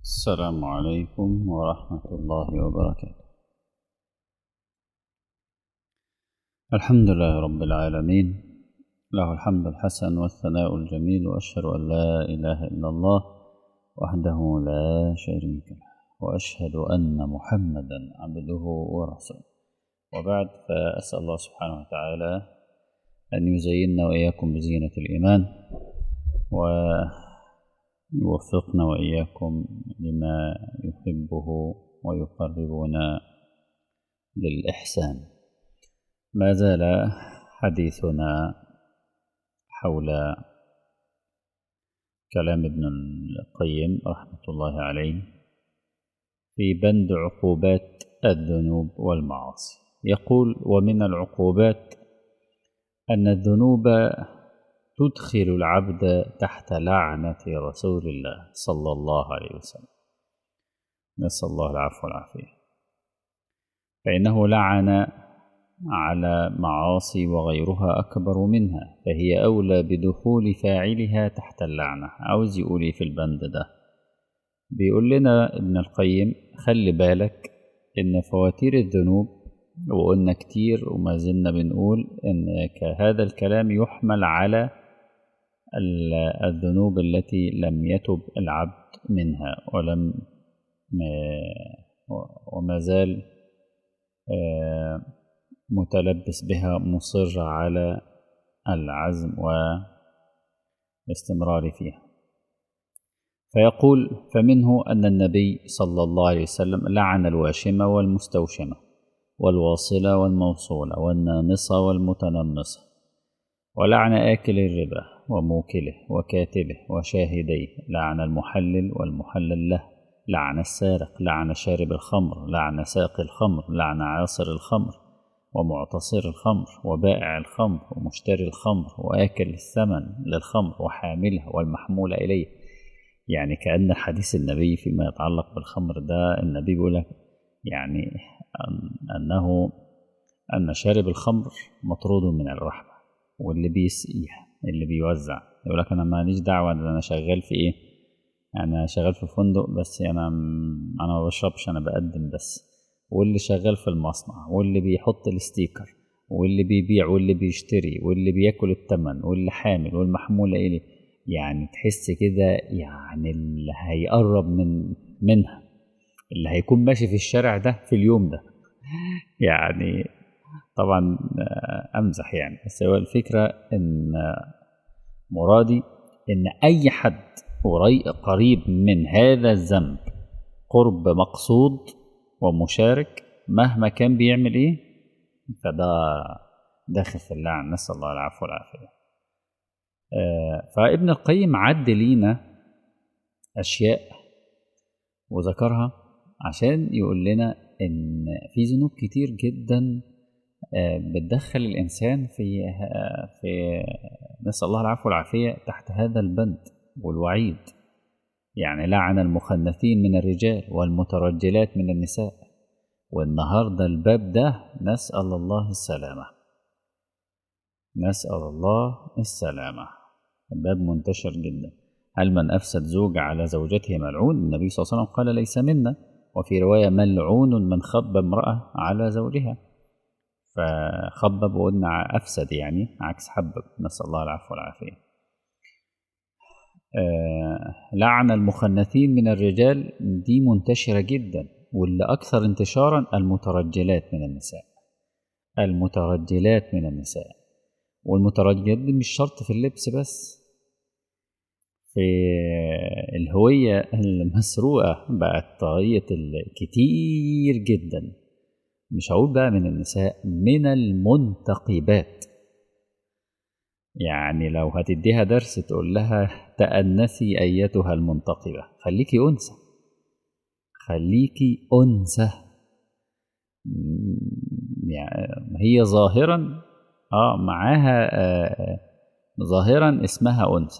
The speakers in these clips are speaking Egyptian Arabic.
السلام عليكم ورحمة الله وبركاته الحمد لله رب العالمين له الحمد الحسن والثناء الجميل وأشهد أن لا إله إلا الله وحده لا شريك له وأشهد أن محمدا عبده ورسوله وبعد فأسأل الله سبحانه وتعالى أن يزيننا وإياكم بزينة الإيمان ويوفقنا وإياكم لما يحبه ويقربنا للإحسان ما زال حديثنا حول كلام ابن القيم رحمة الله عليه في بند عقوبات الذنوب والمعاصي يقول ومن العقوبات أن الذنوب تدخل العبد تحت لعنة رسول الله صلى الله عليه وسلم نسأل الله العفو والعافية فإنه لعن على معاصي وغيرها أكبر منها فهي أولى بدخول فاعلها تحت اللعنة عاوز يقول في البند ده بيقول لنا ابن القيم خلي بالك إن فواتير الذنوب وقلنا كتير وما زلنا بنقول إن هذا الكلام يحمل على الذنوب التي لم يتب العبد منها ولم وما زال متلبس بها مصر على العزم والاستمرار فيها فيقول فمنه أن النبي صلى الله عليه وسلم لعن الواشمة والمستوشمة والواصلة والموصولة والنامصة والمتنمصة ولعن آكل الربا وموكله وكاتبه وشاهديه لعن المحلل والمحلل له لعن السارق لعن شارب الخمر لعن ساقي الخمر لعن عاصر الخمر ومعتصر الخمر وبائع الخمر ومشتري الخمر وآكل الثمن للخمر وحامله والمحمول إليه يعني كأن حديث النبي فيما يتعلق بالخمر ده النبي بيقول لك يعني أنه أن شارب الخمر مطرود من الرحمة واللي بيسقيها اللي بيوزع يقول لك أنا ماليش دعوة أنا شغال في إيه أنا شغال في فندق بس أنا أنا ما بشربش أنا بقدم بس واللي شغال في المصنع واللي بيحط الستيكر واللي بيبيع واللي بيشتري واللي بياكل التمن واللي حامل والمحمولة إليه يعني تحس كده يعني اللي هيقرب من منها اللي هيكون ماشي في الشارع ده في اليوم ده يعني طبعا امزح يعني بس هو الفكره ان مرادي ان اي حد قريب من هذا الذنب قرب مقصود ومشارك مهما كان بيعمل ايه فده داخل في اللعن نسال الله العفو والعافيه آه فابن القيم عد لينا اشياء وذكرها عشان يقول لنا ان في ذنوب كتير جدا بتدخل الانسان في في نسال الله العفو والعافيه تحت هذا البند والوعيد يعني لعن المخنثين من الرجال والمترجلات من النساء والنهارده الباب ده نسال الله السلامه نسال الله السلامه الباب منتشر جدا هل من افسد زوج على زوجته ملعون النبي صلى الله عليه وسلم قال ليس منا وفي روايه ملعون من خب امراه على زوجها فخبب وقلنا أفسد يعني عكس حبب نسأل الله العفو والعافية آه لعن المخنثين من الرجال دي منتشرة جدا واللي أكثر انتشارا المترجلات من النساء المترجلات من النساء والمترجلات دي مش شرط في اللبس بس في الهوية المسروقة بقت طاغية كتير جدا مش هقول بقى من النساء من المنتقبات يعني لو هتديها درس تقول لها تأنسي أيتها المنتقبة خليكي أنثى خليكي أنثى يعني هي ظاهرا اه معاها آه ظاهرا اسمها أنثى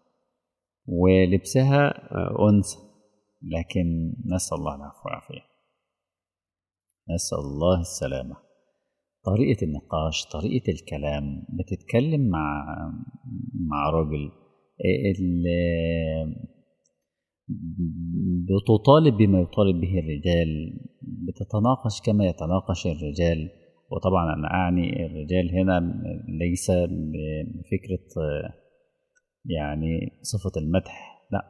ولبسها آه أنثى لكن نسأل الله العفو والعافية نسأل الله السلامة طريقة النقاش طريقة الكلام بتتكلم مع مع راجل ال- بتطالب بما يطالب به الرجال بتتناقش كما يتناقش الرجال وطبعا أنا أعني الرجال هنا ليس بفكرة يعني صفة المدح لا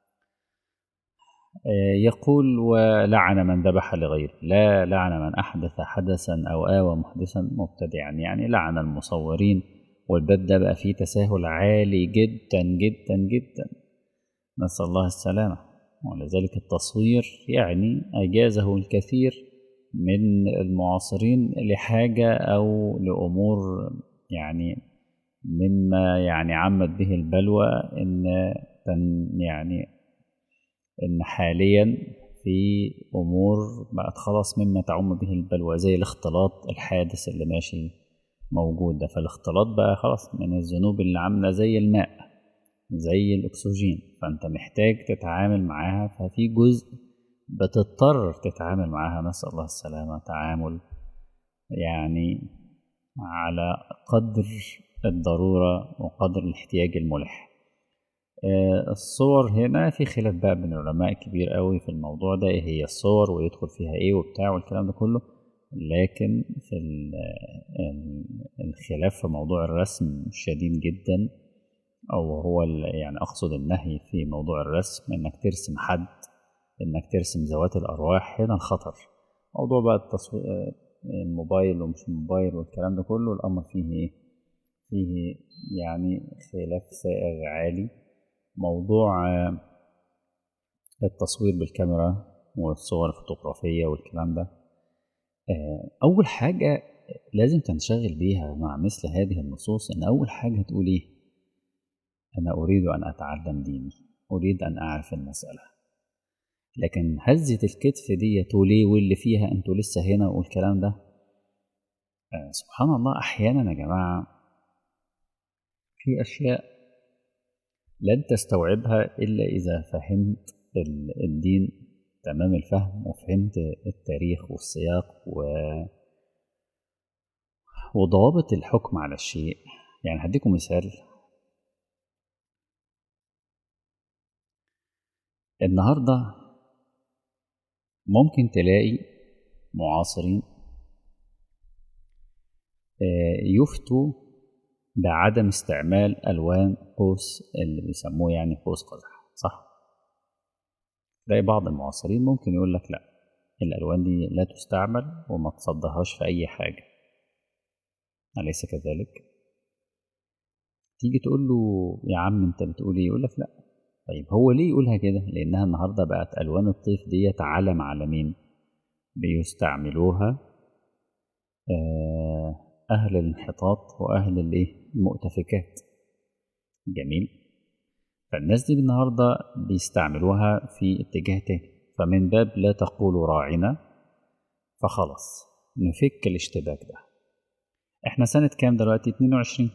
يقول ولعن من ذبح لغيره لا لعن من أحدث حدثا أو آوى محدثا مبتدعا يعني لعن المصورين والباب ده بقى فيه تساهل عالي جدا جدا جدا نسأل الله السلامة ولذلك التصوير يعني أجازه الكثير من المعاصرين لحاجة أو لأمور يعني مما يعني عمت به البلوى إن يعني إن حاليا في أمور بقت خلاص مما تعم به البلوى زي الاختلاط الحادث اللي ماشي موجود ده فالاختلاط بقى خلاص من الذنوب اللي عاملة زي الماء زي الأكسجين فأنت محتاج تتعامل معاها ففي جزء بتضطر تتعامل معاها نسأل الله السلامة تعامل يعني على قدر الضرورة وقدر الاحتياج الملح الصور هنا في خلاف بقى بين العلماء كبير قوي في الموضوع ده ايه هي الصور ويدخل فيها ايه وبتاع والكلام ده كله لكن في الخلاف في موضوع الرسم شديد جدا او هو يعني اقصد النهي في موضوع الرسم انك ترسم حد انك ترسم ذوات الارواح هنا الخطر موضوع بقى التصوير الموبايل ومش الموبايل والكلام ده كله الامر فيه ايه فيه يعني خلاف سائغ عالي موضوع التصوير بالكاميرا والصور الفوتوغرافية والكلام ده أول حاجة لازم تنشغل بيها مع مثل هذه النصوص إن أول حاجة تقول إيه أنا أريد أن أتعلم ديني أريد أن أعرف المسألة لكن هزة الكتف دي وليه واللي فيها أنتوا لسه هنا والكلام ده سبحان الله أحيانا يا جماعة في أشياء لن تستوعبها إلا إذا فهمت الدين تمام الفهم وفهمت التاريخ والسياق و... وضوابط الحكم على الشيء يعني هديكم مثال النهاردة ممكن تلاقي معاصرين يفتوا بعدم استعمال ألوان قوس اللي بيسموه يعني قوس قزح صح؟ تلاقي بعض المعاصرين ممكن يقول لك لا الألوان دي لا تستعمل وما تصدهاش في أي حاجة أليس كذلك؟ تيجي تقول له يا عم أنت بتقول إيه؟ يقول لك لا طيب هو ليه يقولها كده؟ لأنها النهاردة بقت ألوان الطيف ديت علم على مين؟ بيستعملوها آه أهل الانحطاط وأهل الإيه؟ المؤتفكات جميل فالناس دي النهاردة بيستعملوها في اتجاه تاني فمن باب لا تقولوا راعنا فخلاص نفك الاشتباك ده احنا سنة كام دلوقتي 22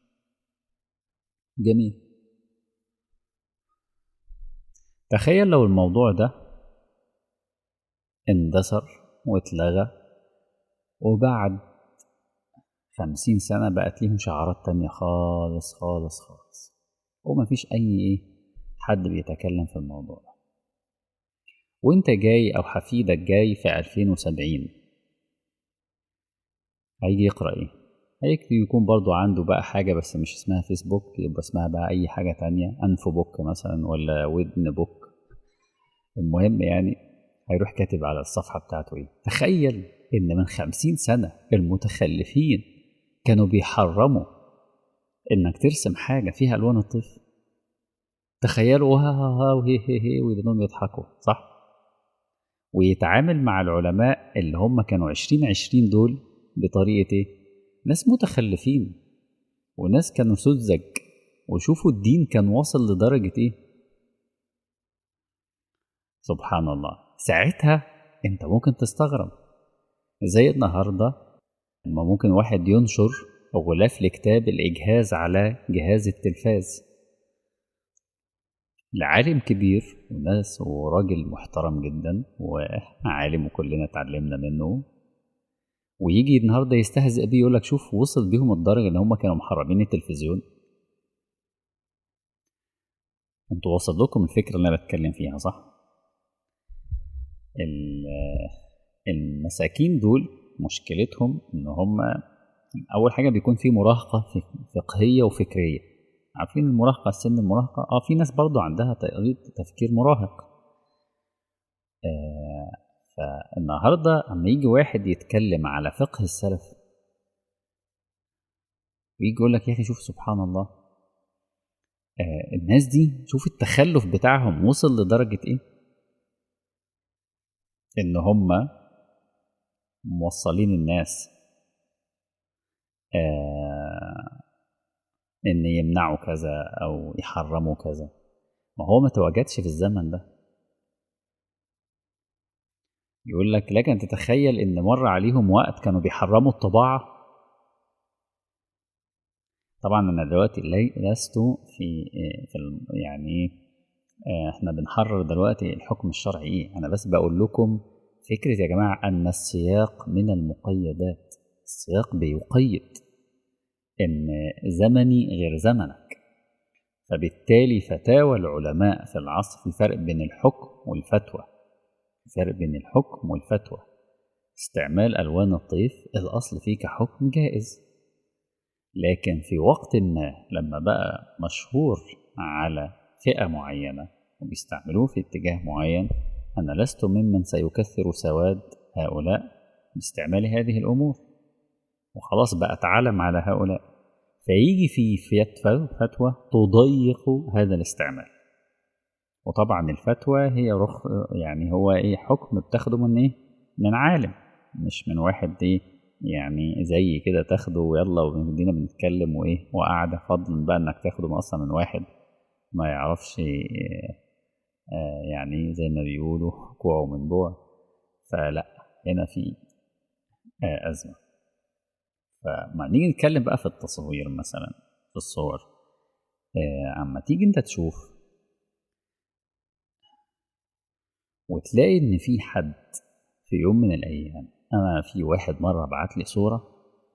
جميل تخيل لو الموضوع ده اندثر واتلغى وبعد خمسين سنة بقت ليهم شعارات تانية خالص خالص خالص ومفيش أي إيه حد بيتكلم في الموضوع ده وانت جاي أو حفيدك جاي في ألفين وسبعين هيجي يقرأ إيه هيكتب يكون برضو عنده بقى حاجة بس مش اسمها فيسبوك يبقى اسمها بقى أي حاجة تانية أنف بوك مثلا ولا ودن بوك المهم يعني هيروح كاتب على الصفحة بتاعته إيه تخيل إن من خمسين سنة المتخلفين كانوا بيحرموا إنك ترسم حاجة فيها ألوان الطفل تخيلوا ها ها ها وهي هي هي ويدنهم يضحكوا صح ويتعامل مع العلماء اللي هم كانوا عشرين عشرين دول بطريقة إيه ناس متخلفين وناس كانوا سذج وشوفوا الدين كان واصل لدرجة إيه سبحان الله ساعتها أنت ممكن تستغرب زي النهاردة لما ممكن واحد ينشر غلاف لكتاب الإجهاز على جهاز التلفاز لعالم كبير وناس وراجل محترم جدا وعالم وكلنا اتعلمنا منه ويجي النهارده يستهزئ بيه يقول لك شوف وصل بيهم الدرجه ان هم كانوا محرمين التلفزيون انتوا وصل لكم الفكره اللي انا بتكلم فيها صح المساكين دول مشكلتهم ان هم اول حاجه بيكون في مراهقه فقهيه وفكريه عارفين المراهقه سن المراهقه اه في ناس برضو عندها طريقه تفكير مراهق آه فالنهارده اما يجي واحد يتكلم على فقه السلف ويجي يقول لك يا اخي شوف سبحان الله آه الناس دي شوف التخلف بتاعهم وصل لدرجه ايه ان هم موصلين الناس آه ان يمنعوا كذا او يحرموا كذا ما هو ما تواجدش في الزمن ده يقول لك لك ان تتخيل ان مر عليهم وقت كانوا بيحرموا الطباعه طبعا انا دلوقتي لست في في يعني احنا بنحرر دلوقتي الحكم الشرعي ايه انا بس بقول لكم فكره يا جماعه ان السياق من المقيدات السياق بيقيد ان زمني غير زمنك فبالتالي فتاوى العلماء في العصر في فرق بين الحكم والفتوى فرق بين الحكم والفتوى استعمال ألوان الطيف الأصل فيه كحكم جائز لكن في وقت ما لما بقى مشهور على فئة معينة وبيستعملوه في اتجاه معين أنا لست ممن سيكثر سواد هؤلاء باستعمال هذه الأمور وخلاص بقت علم على هؤلاء فيجي في فتوى تضيق هذا الاستعمال وطبعا الفتوى هي رخ يعني هو ايه حكم بتاخده من ايه من عالم مش من واحد ايه يعني زي كده تاخده ويلا ودينا بنتكلم وايه وقاعدة فضلا بقى انك تاخده اصلا من واحد ما يعرفش آه يعني زي ما بيقولوا كوع من بوع فلا هنا في آه أزمة فما نيجي نتكلم بقى في التصوير مثلا في الصور آه اما تيجي انت تشوف وتلاقي ان في حد في يوم من الايام انا في واحد مره بعت لي صوره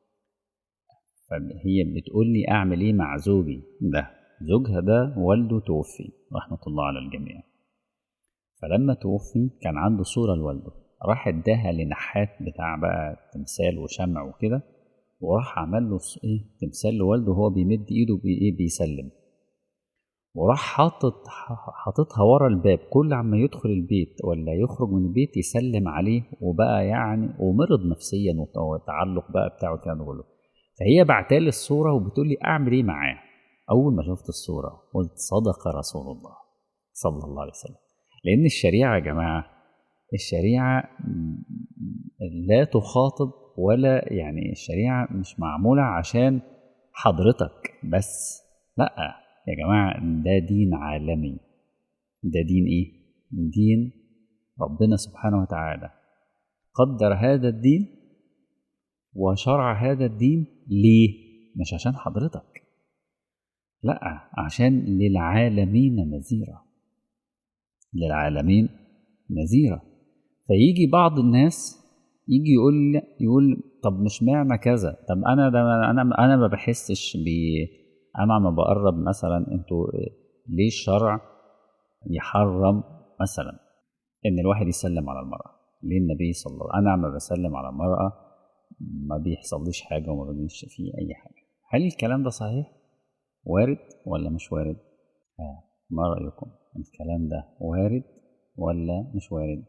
فهي بتقول لي اعمل ايه مع زوجي ده زوجها ده والده توفي رحمه الله على الجميع فلما توفي كان عنده صوره لوالده راح اداها لنحات بتاع بقى تمثال وشمع وكده وراح عمل له ايه تمثال لوالده وهو بيمد ايده بي ايه بيسلم وراح حاطط حاططها ورا الباب كل عما يدخل البيت ولا يخرج من البيت يسلم عليه وبقى يعني ومرض نفسيا والتعلق بقى بتاعه كان كله فهي بعتالي الصورة وبتقول لي أعمل إيه معاه أول ما شفت الصورة قلت صدق رسول الله صلى الله عليه وسلم لأن الشريعة يا جماعة الشريعة لا تخاطب ولا يعني الشريعة مش معمولة عشان حضرتك بس لأ يا جماعة ده دين عالمي ده دين ايه دين ربنا سبحانه وتعالى قدر هذا الدين وشرع هذا الدين ليه مش عشان حضرتك لا عشان للعالمين نذيرا للعالمين نذيرا فيجي بعض الناس يجي يقول يقول طب مش معنى كذا طب انا ده انا انا ما بحسش ب انا ما بقرب مثلا انتوا ليه الشرع يحرم مثلا ان الواحد يسلم على المراه ليه النبي صلى الله عليه وسلم انا لما بسلم على المراه ما بيحصليش حاجه وما بيجيش فيه اي حاجه هل الكلام ده صحيح وارد ولا مش وارد آه. ما رايكم الكلام ده وارد ولا مش وارد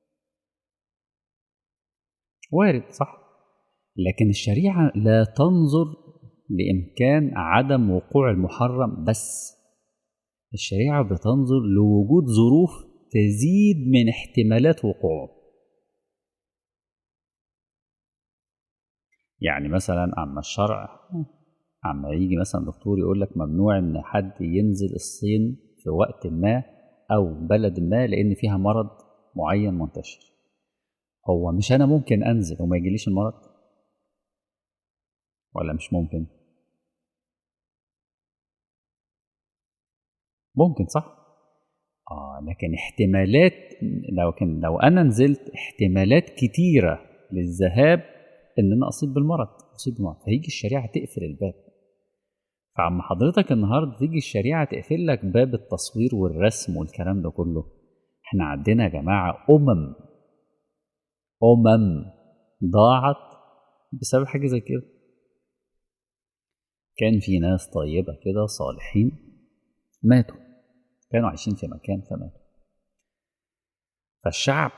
وارد صح لكن الشريعه لا تنظر لإمكان عدم وقوع المحرم بس الشريعة بتنظر لوجود ظروف تزيد من احتمالات وقوعه يعني مثلا أما الشرع أما يجي مثلا دكتور يقول لك ممنوع إن حد ينزل الصين في وقت ما أو بلد ما لأن فيها مرض معين منتشر هو مش أنا ممكن أنزل وما يجيليش المرض ولا مش ممكن ممكن صح اه لكن احتمالات لو كان لو انا نزلت احتمالات كتيره للذهاب ان انا اصيب بالمرض اصيب بالمرض فهيجي الشريعه تقفل الباب فعم حضرتك النهارده تيجي الشريعه تقفل لك باب التصوير والرسم والكلام ده كله احنا عندنا يا جماعه امم أمم ضاعت بسبب حاجة زي كده كان في ناس طيبة كده صالحين ماتوا كانوا عايشين في مكان فماتوا فالشعب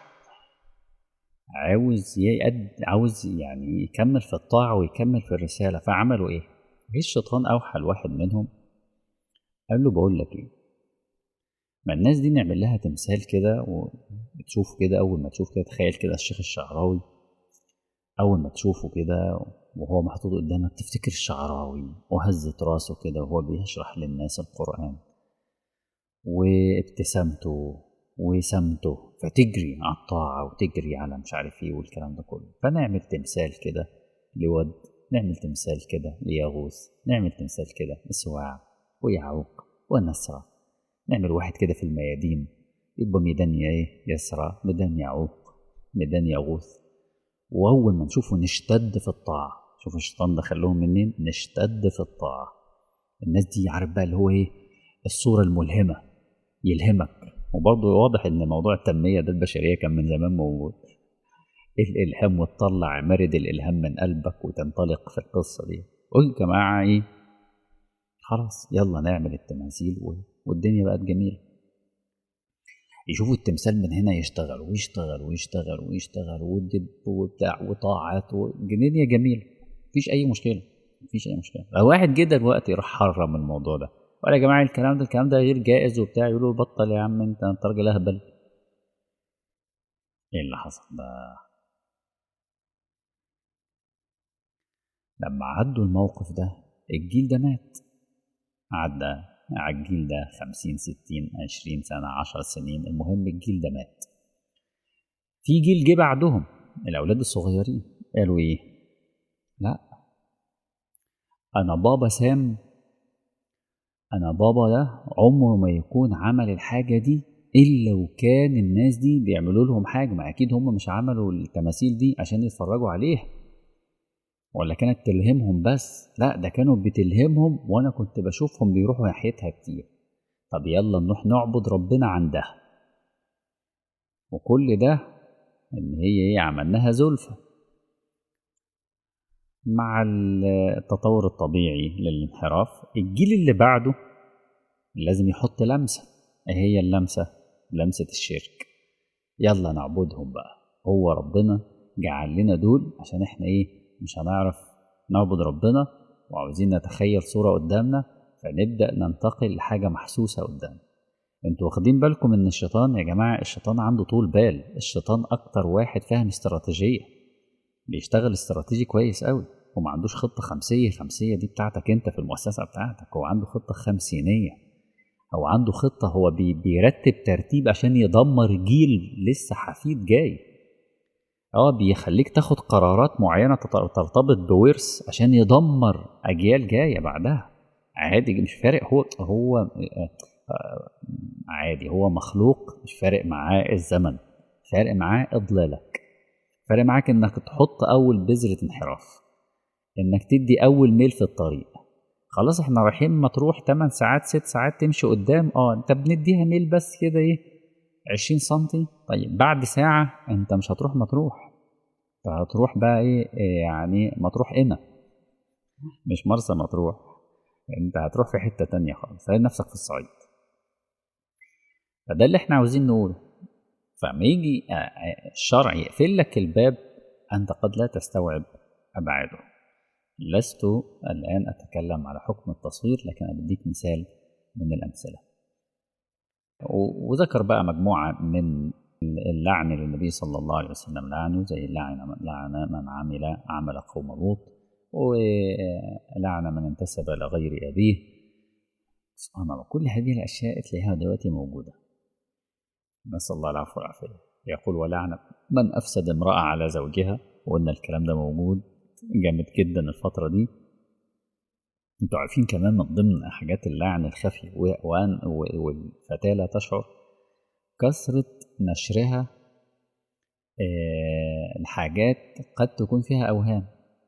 عاوز يقد عاوز يعني يكمل في الطاعة ويكمل في الرسالة فعملوا ايه؟ جه الشيطان أوحى لواحد منهم قال له بقول لك ايه؟ ما الناس دي نعمل لها تمثال كده وتشوف كده أول ما تشوف كده تخيل كده الشيخ الشعراوي أول ما تشوفه كده وهو محطوط قدامك تفتكر الشعراوي وهزت راسه كده وهو بيشرح للناس القرآن وابتسامته وسمته فتجري على الطاعة وتجري على مش عارف ايه والكلام ده كله فنعمل تمثال كده لود نعمل تمثال كده ليغوث نعمل تمثال كده لسواع ويعوق ونسرى نعمل واحد كده في الميادين يبقى ميدان ايه يسرى ميدان يعوق ميدان يغوث واول ما نشوفه نشتد في الطاعة شوف الشيطان دخلهم منين نشتد في الطاعة الناس دي عارف بقى اللي هو ايه الصورة الملهمة يلهمك وبرضه واضح ان موضوع التنميه ده البشريه كان من زمان موجود الالهام وتطلع مرد الالهام من قلبك وتنطلق في القصه دي قلت يا جماعه ايه خلاص يلا نعمل التماثيل والدنيا بقت جميله يشوفوا التمثال من هنا يشتغل ويشتغل ويشتغل ويشتغل ودب وبتاع وطاعات والدنيا جميله مفيش اي مشكله مفيش اي مشكله لو واحد جه دلوقتي راح حرم الموضوع ده ولا يا جماعه الكلام ده الكلام ده غير جائز وبتاع يقولوا بطل يا عم انت انت راجل اهبل ايه اللي حصل بقى لما عدوا الموقف ده الجيل ده مات عدى على الجيل ده خمسين ستين عشرين سنة عشر سنين المهم الجيل ده مات في جيل جه بعدهم الأولاد الصغيرين قالوا إيه لا أنا بابا سام انا بابا ده عمره ما يكون عمل الحاجه دي الا وكان الناس دي بيعملوا لهم حاجه ما اكيد هم مش عملوا التماثيل دي عشان يتفرجوا عليها ولا كانت تلهمهم بس لا ده كانوا بتلهمهم وانا كنت بشوفهم بيروحوا ناحيتها كتير طب يلا نروح نعبد ربنا عندها وكل ده ان هي ايه عملناها زلفه مع التطور الطبيعي للانحراف الجيل اللي بعده لازم يحط لمسة ايه هي اللمسة لمسة الشرك يلا نعبدهم بقى هو ربنا جعل لنا دول عشان احنا ايه مش هنعرف نعبد ربنا وعاوزين نتخيل صورة قدامنا فنبدأ ننتقل لحاجة محسوسة قدامنا انتوا واخدين بالكم ان الشيطان يا جماعة الشيطان عنده طول بال الشيطان اكتر واحد فاهم استراتيجية بيشتغل استراتيجي كويس قوي وما عندوش خطة خمسية خمسية دي بتاعتك انت في المؤسسة بتاعتك هو عنده خطة خمسينية هو عنده خطة هو بي بيرتب ترتيب عشان يدمر جيل لسه حفيد جاي اه بيخليك تاخد قرارات معينة ترتبط بورث عشان يدمر أجيال جاية بعدها عادي مش فارق هو هو عادي هو مخلوق مش فارق معاه الزمن فارق معاه إضلالك فارق معاك انك تحط اول بذرة انحراف انك تدي اول ميل في الطريق خلاص احنا رايحين مطروح 8 ساعات 6 ساعات تمشي قدام اه انت بنديها ميل بس كده ايه 20 سنتي طيب بعد ساعة انت مش هتروح مطروح انت هتروح بقى ايه, إيه يعني مطروح هنا مش مرسى مطروح انت هتروح في حتة تانية خالص هتلاقي نفسك في الصعيد فده اللي احنا عاوزين نقوله فما يجي الشرع يقفل لك الباب أنت قد لا تستوعب أبعاده لست الآن أتكلم على حكم التصوير لكن أديك مثال من الأمثلة وذكر بقى مجموعة من اللعن للنبي صلى الله عليه وسلم لعنه زي لعن لعن من عمل عمل قوم لوط ولعن من انتسب لغير أبيه سبحان الله كل هذه الأشياء تلاقيها دلوقتي موجودة نسأل الله العفو والعافية يقول ولعن من أفسد امرأة على زوجها وقلنا الكلام ده موجود جامد جدا الفترة دي انتوا عارفين كمان من ضمن حاجات اللعن الخفي وأن والفتاة لا تشعر كثرة نشرها الحاجات قد تكون فيها أوهام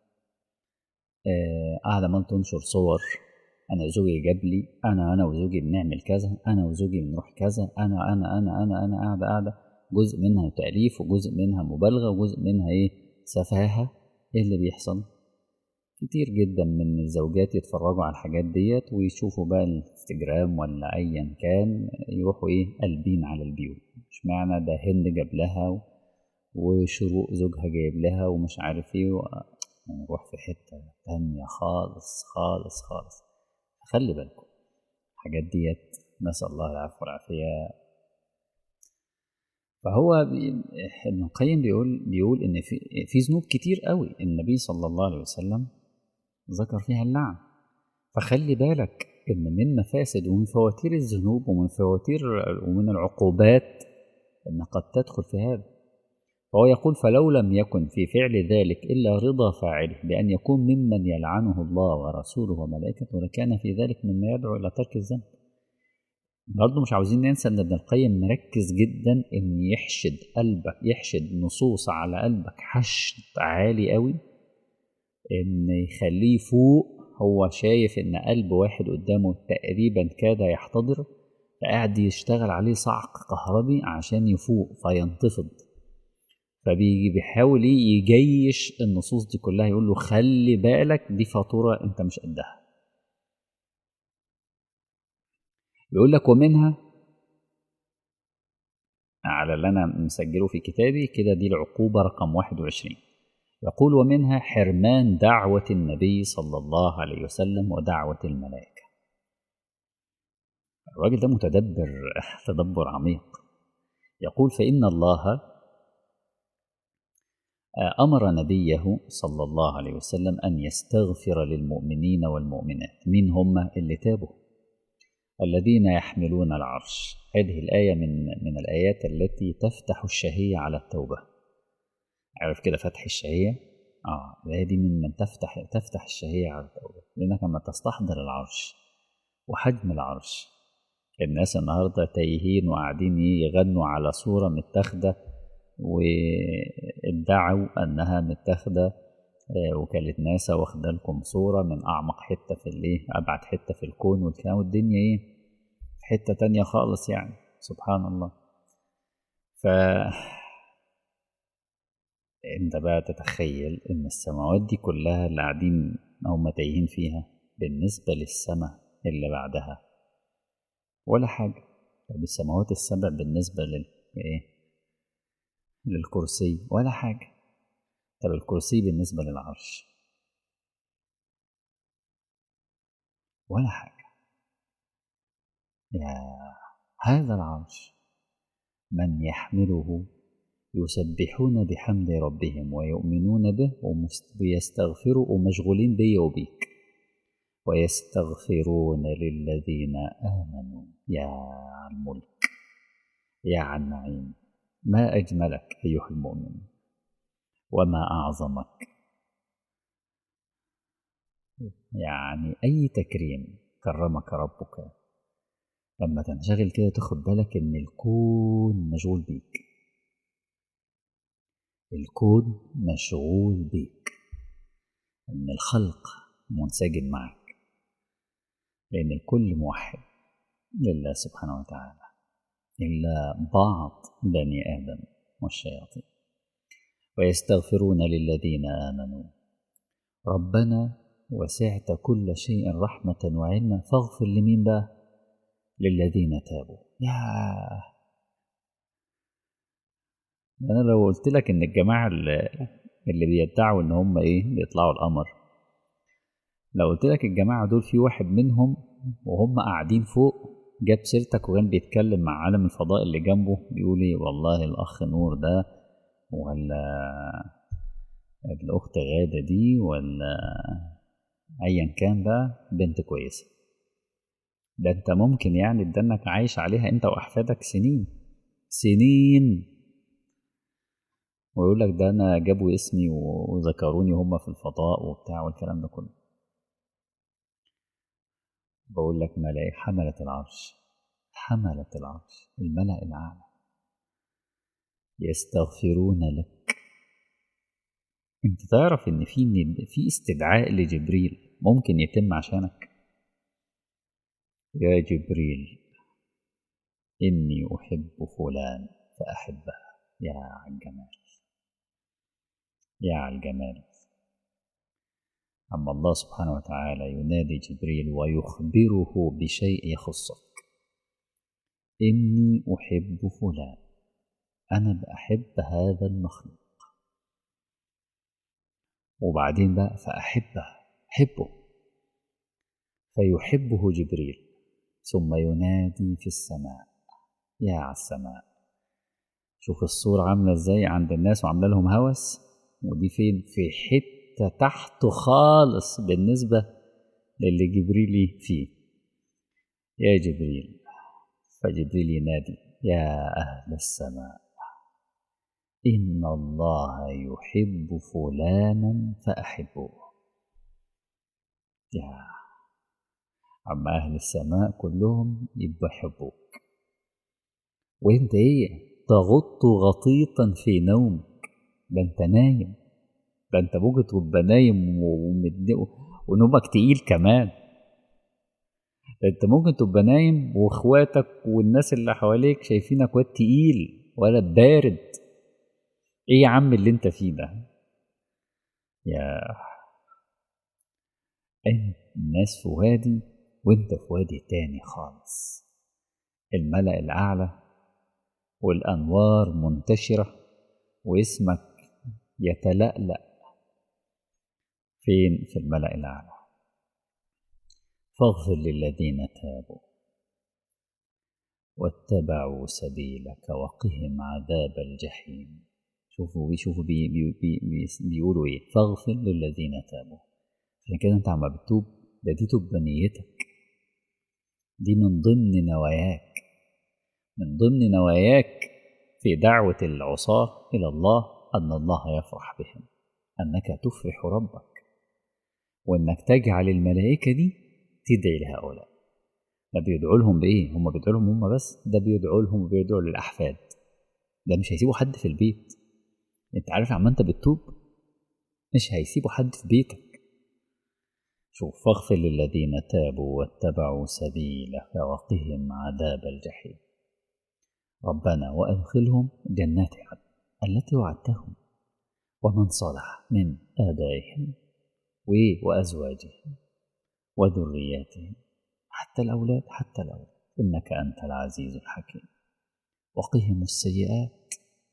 قاعدة ما تنشر صور انا زوجي جاب لي انا انا وزوجي بنعمل كذا انا وزوجي بنروح كذا انا انا انا انا انا قاعده قاعده جزء منها تأليف وجزء منها مبالغة وجزء منها إيه سفاهة إيه اللي بيحصل كتير جدا من الزوجات يتفرجوا على الحاجات ديت ويشوفوا بقى الانستجرام ولا ايا كان يروحوا ايه قلبين على البيوت مش معنى ده هند جاب لها وشروق زوجها جايب لها ومش عارف ايه نروح في حتة تانية خالص خالص خالص خلي بالكم الحاجات ديت نسأل الله العفو والعافية فهو ابن القيم بيقول بيقول ان في في ذنوب كتير قوي النبي صلى الله عليه وسلم ذكر فيها اللعن فخلي بالك ان من مفاسد ومن فواتير الذنوب ومن فواتير ومن العقوبات ان قد تدخل في هذا فهو يقول فلو لم يكن في فعل ذلك الا رضا فاعله بان يكون ممن يلعنه الله ورسوله وملائكته لكان في ذلك مما يدعو الى ترك الذنب برضه مش عاوزين ننسى ان ابن القيم مركز جدا ان يحشد قلبك يحشد نصوص على قلبك حشد عالي قوي ان يخليه فوق هو شايف ان قلب واحد قدامه تقريبا كاد يحتضر فقاعد يشتغل عليه صعق كهربي عشان يفوق فينتفض فبيجي بيحاول يجيش النصوص دي كلها يقول له خلي بالك دي فاتوره انت مش قدها يقول لك ومنها على اللي انا مسجله في كتابي كده دي العقوبه رقم 21 يقول ومنها حرمان دعوة النبي صلى الله عليه وسلم ودعوة الملائكة الراجل ده متدبر تدبر عميق يقول فإن الله أمر نبيه صلى الله عليه وسلم أن يستغفر للمؤمنين والمؤمنات مين هم اللي تابوا الذين يحملون العرش هذه الآية من من الآيات التي تفتح الشهية على التوبة عارف كده فتح الشهية اه الآية دي من من تفتح تفتح الشهية على التوبة لأنك لما تستحضر العرش وحجم العرش الناس النهاردة تايهين وقاعدين يغنوا على صورة متاخدة وادعوا أنها متاخدة وكالة ناسا واخدة لكم صورة من أعمق حتة في الإيه أبعد حتة في الكون والكلام والدنيا إيه في حتة تانية خالص يعني سبحان الله ف انت بقى تتخيل ان السماوات دي كلها اللي قاعدين هم تايهين فيها بالنسبة للسماء اللي بعدها ولا حاجة طب السماوات السبع بالنسبة لل ايه للكرسي ولا حاجة طب الكرسي بالنسبة للعرش ولا حاجة يا هذا العرش من يحمله يسبحون بحمد ربهم ويؤمنون به ويستغفروا ومشغولين بي وبيك ويستغفرون للذين آمنوا يا الملك يا النعيم ما أجملك أيها المؤمن وما أعظمك يعني أي تكريم كرمك ربك لما تنشغل كده تاخد بالك إن الكون مشغول بيك الكون مشغول بيك ان الخلق منسجم معك لان الكل موحد لله سبحانه وتعالى الا بعض بني ادم والشياطين ويستغفرون للذين امنوا ربنا وسعت كل شيء رحمه وعلما فاغفر لمين بقى للذين تابوا ياه انا لو قلت لك ان الجماعه اللي, اللي بيدعوا ان هم ايه بيطلعوا القمر لو قلت لك الجماعه دول في واحد منهم وهم قاعدين فوق جاب سيرتك وكان بيتكلم مع عالم الفضاء اللي جنبه بيقول ايه والله الاخ نور ده ولا الاخت غاده دي ولا ايا كان بقى بنت كويسه ده انت ممكن يعني تدنك عايش عليها انت واحفادك سنين سنين ويقول لك ده انا جابوا اسمي وذكروني هم في الفضاء وبتاع والكلام ده كله بقول لك ملائكة حملة العرش حملة العرش الملأ الأعلى يستغفرون لك انت تعرف ان في في استدعاء لجبريل ممكن يتم عشانك يا جبريل اني احب فلان فاحبه يا على الجمال يا على الجمال أما الله سبحانه وتعالى ينادي جبريل ويخبره بشيء يخصك إني أحب فلان أنا بأحب هذا المخلوق وبعدين بقى فأحبه أحبه فيحبه جبريل ثم ينادي في السماء يا على السماء شوف الصورة عاملة ازاي عند الناس وعاملة لهم هوس ودي فين في حتة تحت خالص بالنسبة للي جبريل فيه يا جبريل فجبريل ينادي يا أهل السماء إن الله يحب فلانا فأحبوه يا أما أهل السماء كلهم يبقى يحبوك وانت ايه تغط غطيطا في نومك ده انت نايم ده انت ممكن تبقى نايم ونومك تقيل كمان ده انت ممكن تبقى نايم واخواتك والناس اللي حواليك شايفينك واد تقيل ولا بارد ايه يا عم اللي انت فيه ده يا انت الناس في وادي وانت في وادي تاني خالص الملأ الأعلى والأنوار منتشرة واسمك يتلألأ فين في الملأ الأعلى فاغفر للذين تابوا واتبعوا سبيلك وقهم عذاب الجحيم شوفوا بيشوفوا بي بي بي بي بيقولوا ايه فاغفر للذين تابوا عشان كده انت عم بتتوب ده دي تبقى نيتك دي من ضمن نواياك من ضمن نواياك في دعوة العصاة إلى الله أن الله يفرح بهم أنك تفرح ربك وأنك تجعل الملائكة دي تدعي لهؤلاء ده بيدعوا لهم بإيه؟ هم بيدعوا لهم هم بس ده بيدعوا لهم وبيدعوا للأحفاد ده مش هيسيبوا حد في البيت أنت عارف عما أنت بتتوب مش هيسيبوا حد في بيتك شوف فاغفر للذين تابوا واتبعوا سبيلك وقهم عذاب الجحيم ربنا وأدخلهم جنات عدن التي وعدتهم ومن صلح من آبائهم وأزواجهم وذرياتهم حتى الأولاد حتى الأولاد إنك أنت العزيز الحكيم وقهم السيئات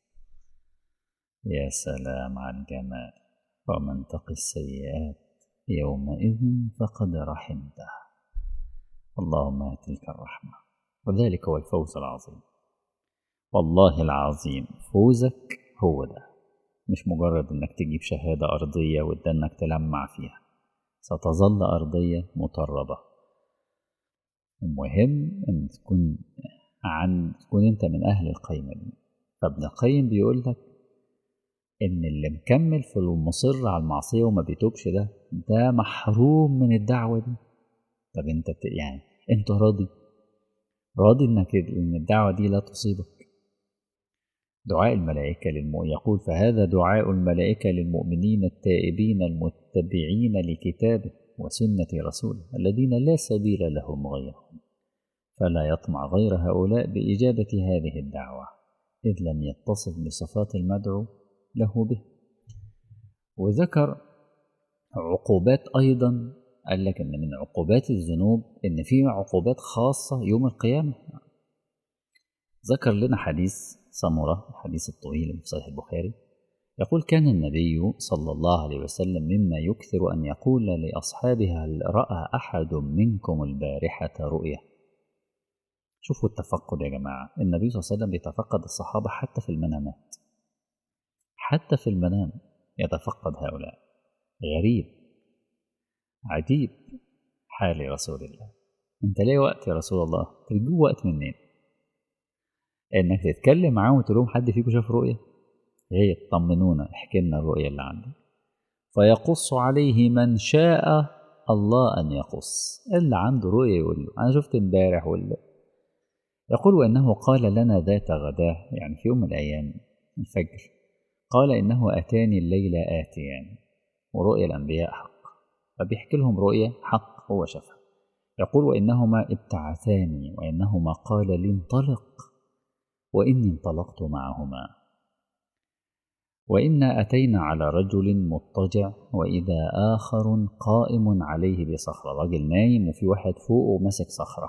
يا سلام على الجمال ومن تق السيئات يومئذ فقد رحمته اللهم تلك الرحمة وذلك هو الفوز العظيم والله العظيم فوزك هو ده مش مجرد انك تجيب شهادة أرضية وده انك تلمع فيها ستظل أرضية مطربة المهم ان تكون عن تكون انت من أهل القيمة دي فابن القيم بيقول لك ان اللي مكمل في المصر على المعصية وما بيتوبش ده ده محروم من الدعوة دي طب انت يعني انت راضي راضي انك ان الدعوة دي لا تصيبك دعاء الملائكة للمؤمن يقول فهذا دعاء الملائكة للمؤمنين التائبين المتبعين لكتابه وسنة رسوله الذين لا سبيل لهم غيرهم فلا يطمع غير هؤلاء بإجابة هذه الدعوة إذ لم يتصف بصفات المدعو له به وذكر عقوبات أيضا قال لك إن من عقوبات الذنوب إن في عقوبات خاصة يوم القيامة ذكر لنا حديث سمرة الحديث الطويل في صحيح البخاري يقول كان النبي صلى الله عليه وسلم مما يكثر أن يقول لأصحابه هل رأى أحد منكم البارحة رؤية شوفوا التفقد يا جماعة النبي صلى الله عليه وسلم بيتفقد الصحابة حتى في المنامات حتى في المنام يتفقد هؤلاء غريب عجيب حال رسول الله انت ليه وقت يا رسول الله تجيب وقت منين انك تتكلم معاهم وتقول لهم حد فيكم شاف رؤيه هي طمنونا احكي لنا الرؤيه اللي عندك فيقص عليه من شاء الله ان يقص اللي عنده رؤيه يقول له انا شفت امبارح ولا يقول وانه قال لنا ذات غداه يعني في يوم من الايام الفجر قال انه اتاني الليله اتيان ورؤيا الانبياء حق فبيحكي لهم رؤيا حق هو شافها يقول وانهما ابتعثاني وانهما قال لي انطلق وإني انطلقت معهما وإنا أتينا على رجل مضطجع وإذا آخر قائم عليه بصخرة راجل نايم وفي واحد فوقه ماسك صخرة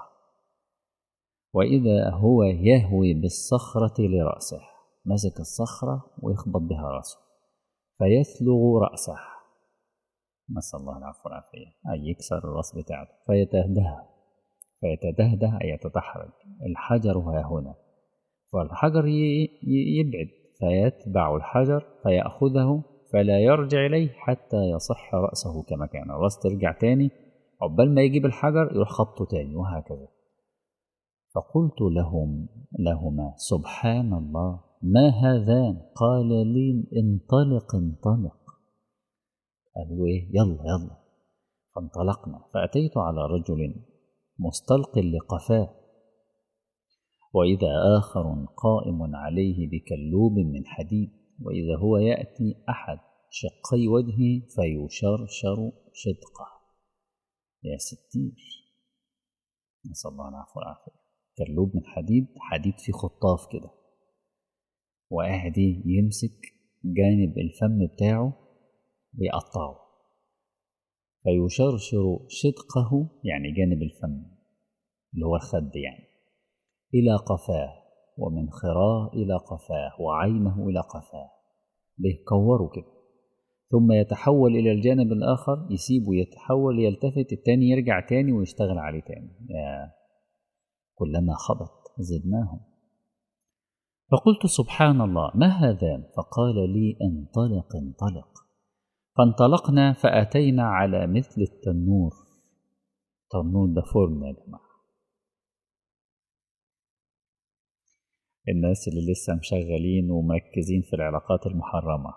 وإذا هو يهوي بالصخرة لرأسه ماسك الصخرة ويخبط بها رأسه فيثلغ رأسه نسأل الله العفو والعافية أي يكسر الرأس بتاعته فيتهدها فيتدهده أي يتدحرج الحجر ها هنا فالحجر يبعد فيتبع الحجر فيأخذه فلا يرجع إليه حتى يصح رأسه كما كان الرأس ترجع تاني عقبال ما يجيب الحجر يروح خبطه تاني وهكذا فقلت لهم لهما سبحان الله ما هذان قال لي انطلق انطلق قالوا ايه يلا يلا فانطلقنا فأتيت على رجل مستلق لقفاه وإذا آخر قائم عليه بكلوب من حديد وإذا هو يأتي أحد شقي وجهه فيشرشر شدقه يا ستير نسأل الله العفو والعافية كلوب من حديد حديد فيه خطاف كده وقاعد يمسك جانب الفم بتاعه ويقطعه فيشرشر شدقه يعني جانب الفم اللي هو الخد يعني إلى قفاه ومن خراه إلى قفاه وعينه إلى قفاه بيكوروا كده ثم يتحول إلى الجانب الآخر يسيبه يتحول يلتفت التاني يرجع تاني ويشتغل عليه تاني يا كلما خبط زدناهم فقلت سبحان الله ما هذان فقال لي انطلق انطلق فانطلقنا فأتينا على مثل التنور تنور ده فرن يا جماعة الناس اللي لسه مشغلين ومركزين في العلاقات المحرمة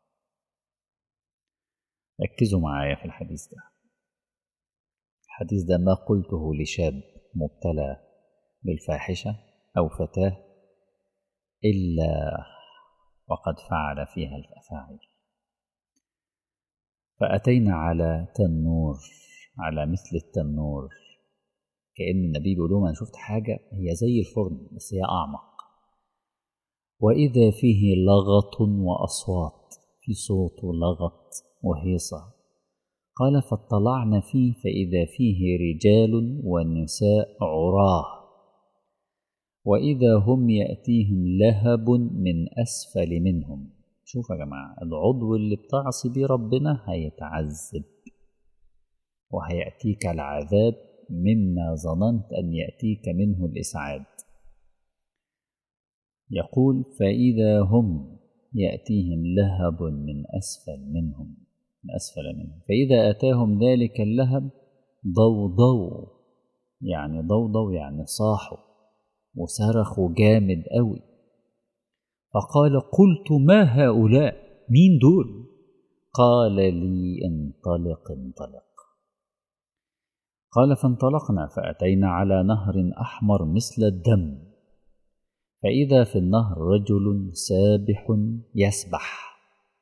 ركزوا معايا في الحديث ده الحديث ده ما قلته لشاب مبتلى بالفاحشة أو فتاة إلا وقد فعل فيها الأفاعيل فأتينا على تنور على مثل التنور كأن النبي بيقول لهم أنا شفت حاجة هي زي الفرن بس هي أعمق وإذا فيه لغط وأصوات في صوت ولغط وهيصة قال فاطلعنا فيه فإذا فيه رجال ونساء عراه وإذا هم يأتيهم لهب من أسفل منهم شوف يا جماعة العضو اللي بتعصي بيه ربنا هيتعذب وهيأتيك العذاب مما ظننت أن يأتيك منه الإسعاد يقول فإذا هم يأتيهم لهب من أسفل منهم من أسفل منهم فإذا أتاهم ذلك اللهب ضوضوا يعني ضوضوا يعني صاحوا وصرخوا جامد قوي فقال قلت ما هؤلاء مين دول قال لي انطلق انطلق قال فانطلقنا فأتينا على نهر أحمر مثل الدم فإذا في النهر رجل سابح يسبح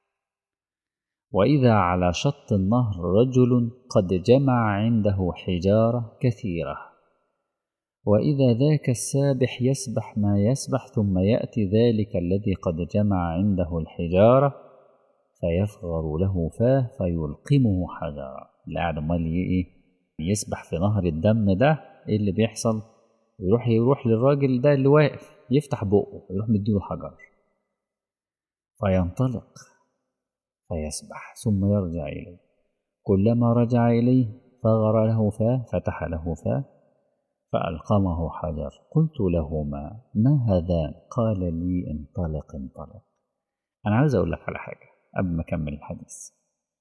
وإذا على شط النهر رجل قد جمع عنده حجارة كثيرة وإذا ذاك السابح يسبح ما يسبح ثم يأتي ذلك الذي قد جمع عنده الحجارة فيفغر له فاه فيلقمه حجرا اللي قاعد امال ايه يسبح في نهر الدم ده ايه اللي بيحصل يروح يروح للراجل ده اللي واقف يفتح بقه يروح مديله حجر فينطلق فيسبح ثم يرجع إليه كلما رجع إليه فغر له فاه فتح له فاه فألقمه حجر قلت لهما ما هذان قال لي انطلق انطلق أنا عايز أقول لك على حاجة قبل ما أكمل الحديث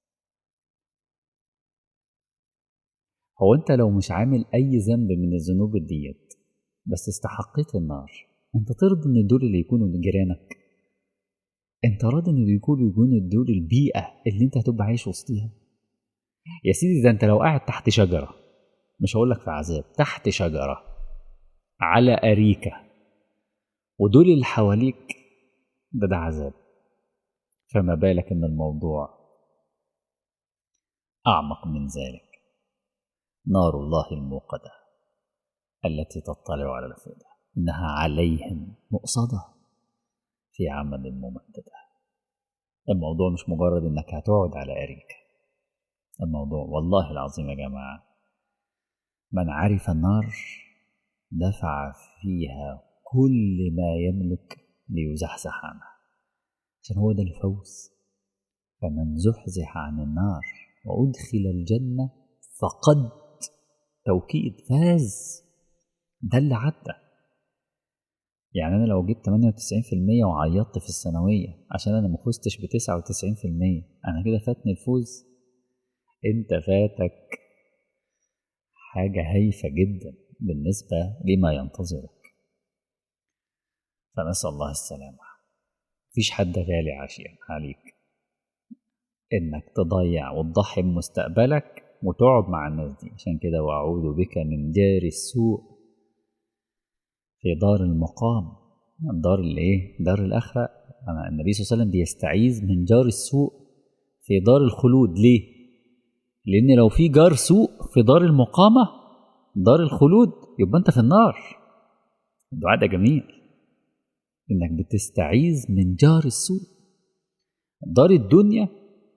هو أنت لو مش عامل أي ذنب من الذنوب ديت بس استحقيت النار أنت ترضى إن دول اللي يكونوا من جيرانك أنت راضي إن يكونوا يكونوا دول البيئة اللي أنت هتبقى عايش وسطيها يا سيدي ده أنت لو قاعد تحت شجرة مش هقول لك في عذاب تحت شجرة على أريكة ودول اللي حواليك ده ده عذاب فما بالك إن الموضوع أعمق من ذلك نار الله الموقدة التي تطلع على الأفئدة إنها عليهم مؤصدة في عمل ممددة الموضوع مش مجرد انك هتقعد على اريكه الموضوع والله العظيم يا جماعه من عرف النار دفع فيها كل ما يملك ليزحزح عنها عشان هو ده الفوز فمن زحزح عن النار وأدخل الجنة فقد توكيد فاز ده اللي عدى يعني أنا لو جبت 98% وعيطت في الثانوية عشان أنا ما فزتش ب 99% أنا كده فاتني الفوز أنت فاتك حاجة هايفة جدا بالنسبة لما ينتظرك فنسأل الله السلامة مفيش حد غالي عشان عليك انك تضيع وتضحي بمستقبلك وتقعد مع الناس دي عشان كده واعوذ بك من دار السوء في دار المقام دار الايه دار الاخره أنا النبي صلى الله عليه وسلم بيستعيذ من جار السوء في دار الخلود ليه لان لو في جار سوء في دار المقامه دار الخلود يبقى انت في النار الدعاء ده جميل انك بتستعيذ من جار السوء دار الدنيا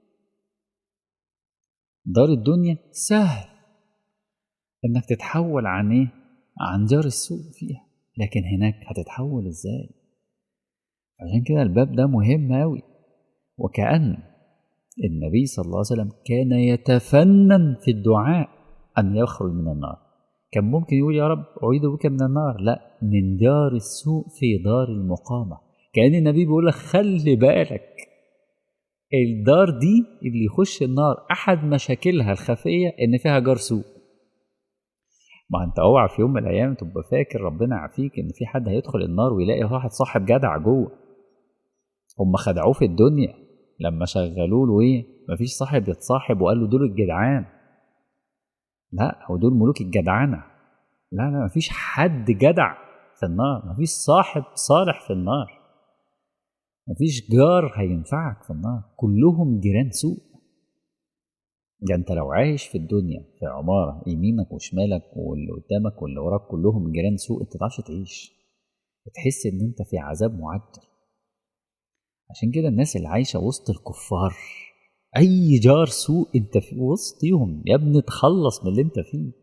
دار الدنيا سهل انك تتحول عن ايه عن جار السوء فيها لكن هناك هتتحول ازاي عشان كده الباب ده مهم اوي وكأن النبي صلى الله عليه وسلم كان يتفنن في الدعاء أن يخرج من النار كان ممكن يقول يا رب أعيذ بك من النار لا من دار السوء في دار المقامة كأن النبي بيقول لك خلي بالك الدار دي اللي يخش النار أحد مشاكلها الخفية إن فيها جار سوء ما انت اوعى في يوم من الايام تبقى فاكر ربنا يعافيك ان في حد هيدخل النار ويلاقي واحد صاحب جدع جوه هم خدعوه في الدنيا لما شغلوا له ايه مفيش صاحب يتصاحب وقال له دول الجدعان لا هو دول ملوك الجدعنه لا لا مفيش حد جدع في النار مفيش صاحب صالح في النار مفيش جار هينفعك في النار كلهم جيران سوء ده انت لو عايش في الدنيا في عمارة يمينك وشمالك واللي قدامك واللي وراك كلهم جيران سوء انت متعرفش تعيش بتحس ان انت في عذاب معجل عشان كده الناس اللي عايشة وسط الكفار أي جار سوء أنت في وسطهم يا ابني تخلص من اللي أنت فيه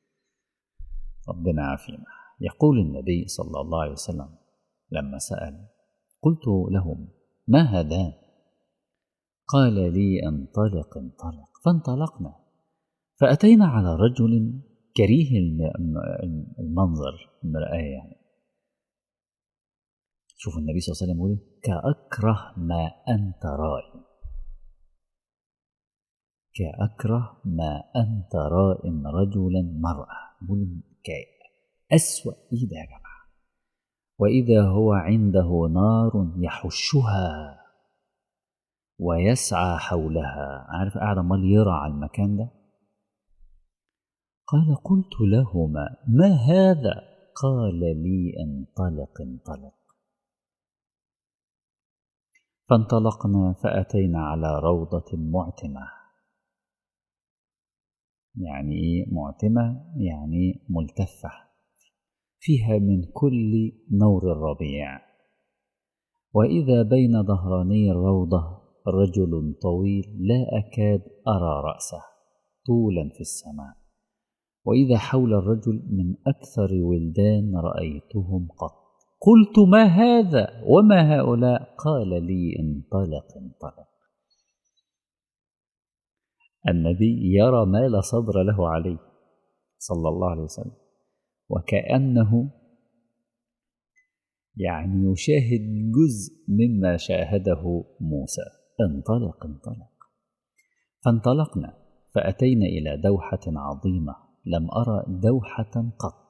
ربنا عافينا يقول النبي صلى الله عليه وسلم لما سأل قلت لهم ما هذان قال لي انطلق انطلق فانطلقنا فأتينا على رجل كريه المنظر المرآة يعني شوف النبي صلى الله عليه وسلم يقول كأكره ما أنت رائم كأكره ما أنت رائم رجلا مرأة يقول كأسوأ إيه ده يا جماعة وإذا هو عنده نار يحشها ويسعى حولها عارف قاعد عمال يرعى المكان ده قال قلت لهما ما هذا قال لي انطلق انطلق فانطلقنا فأتينا على روضة معتمة يعني إيه معتمة يعني ملتفة فيها من كل نور الربيع وإذا بين ظهراني الروضة رجل طويل لا أكاد أرى رأسه طولا في السماء وإذا حول الرجل من أكثر ولدان رأيتهم قط قلت ما هذا وما هؤلاء قال لي انطلق انطلق النبي يرى ما لا صبر له عليه صلى الله عليه وسلم وكأنه يعني يشاهد جزء مما شاهده موسى انطلق انطلق فانطلقنا فأتينا إلى دوحة عظيمة لم أرى دوحة قط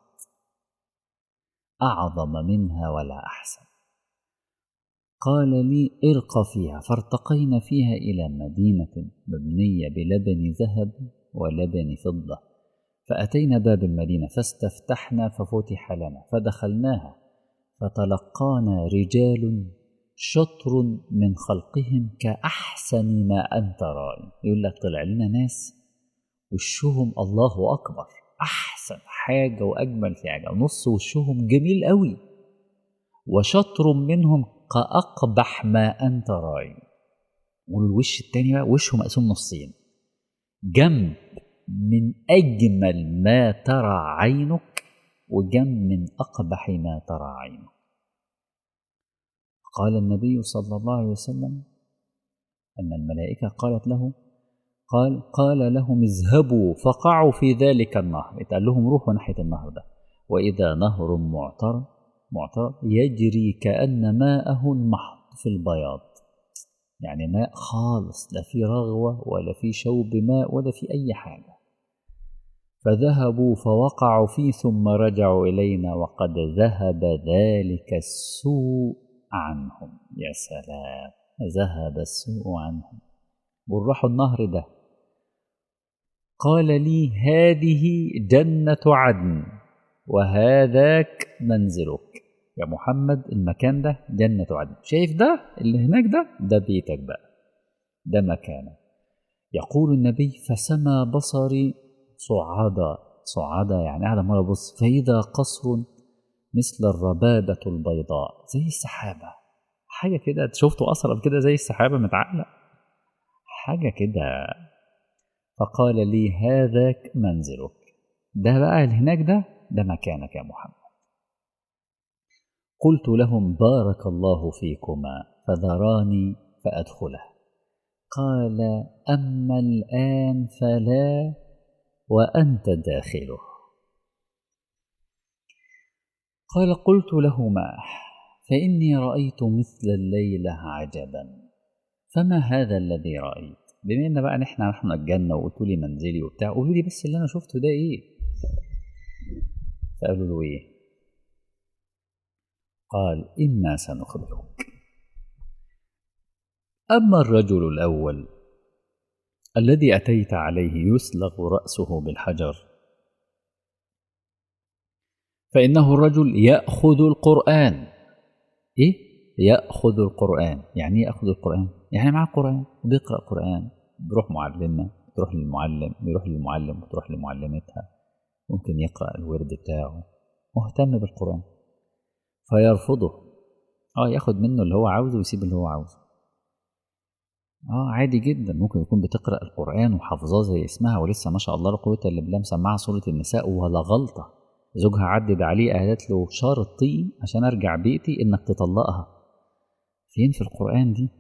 أعظم منها ولا أحسن قال لي ارق فيها فارتقينا فيها إلى مدينة مبنية بلبن ذهب ولبن فضة فأتينا باب المدينة فاستفتحنا ففتح لنا فدخلناها فتلقانا رجال شطر من خلقهم كأحسن ما أنت رائم يقول لك طلع لنا ناس وشهم الله أكبر أحسن حاجة وأجمل في حاجة نص وشهم جميل قوي وشطر منهم كأقبح ما أنت رائم والوش التاني بقى وشه مقسوم نصين جنب من أجمل ما ترى عينك وجنب من أقبح ما ترى عينك قال النبي صلى الله عليه وسلم أن الملائكة قالت له قال قال لهم اذهبوا فقعوا في ذلك النهر قال لهم روحوا ناحية النهر ده وإذا نهر معتر معتر يجري كأن ماءه المحض في البياض يعني ماء خالص لا في رغوة ولا في شوب ماء ولا في أي حاجة فذهبوا فوقعوا فيه ثم رجعوا إلينا وقد ذهب ذلك السوء عنهم يا سلام ذهب السوء عنهم وراحوا النهر ده قال لي هذه جنة عدن وهذاك منزلك يا محمد المكان ده جنة عدن شايف ده اللي هناك ده ده بيتك بقى ده مكانك يقول النبي فسمى بصري صعدا صعدا يعني قاعد عمال ابص فاذا قصر مثل الربابة البيضاء زي السحابة حاجة كده شفته أصلا كده زي السحابة متعلق حاجة كده فقال لي هذاك منزلك ده بقى اللي هناك ده ده مكانك يا محمد قلت لهم بارك الله فيكما فذراني فأدخله قال أما الآن فلا وأنت داخله قال قلت لهما فإني رأيت مثل الليلة عجبا فما هذا الذي رأيت بما ان بقى نحن رحنا الجنة وقلتوا لي منزلي وبتاع قولوا لي بس اللي انا شفته ده ايه فقالوا له ايه قال إنا سنخبرك أما الرجل الأول الذي أتيت عليه يسلغ رأسه بالحجر فإنه الرجل يأخذ القرآن إيه؟ يأخذ القرآن يعني إيه يأخذ القرآن؟ يعني معاه قرآن بيقرأ قرآن بيروح معلمة بتروح للمعلم بيروح للمعلم بتروح لمعلمتها ممكن يقرأ الورد بتاعه مهتم بالقرآن فيرفضه اه ياخد منه اللي هو عاوزه ويسيب اللي هو عاوزه اه عادي جدا ممكن يكون بتقرا القران وحافظاه زي اسمها ولسه ما شاء الله لا قوه الا بالله مسمعها سوره النساء ولا غلطه زوجها عدد عليه قالت له شرطي عشان ارجع بيتي انك تطلقها فين في القران دي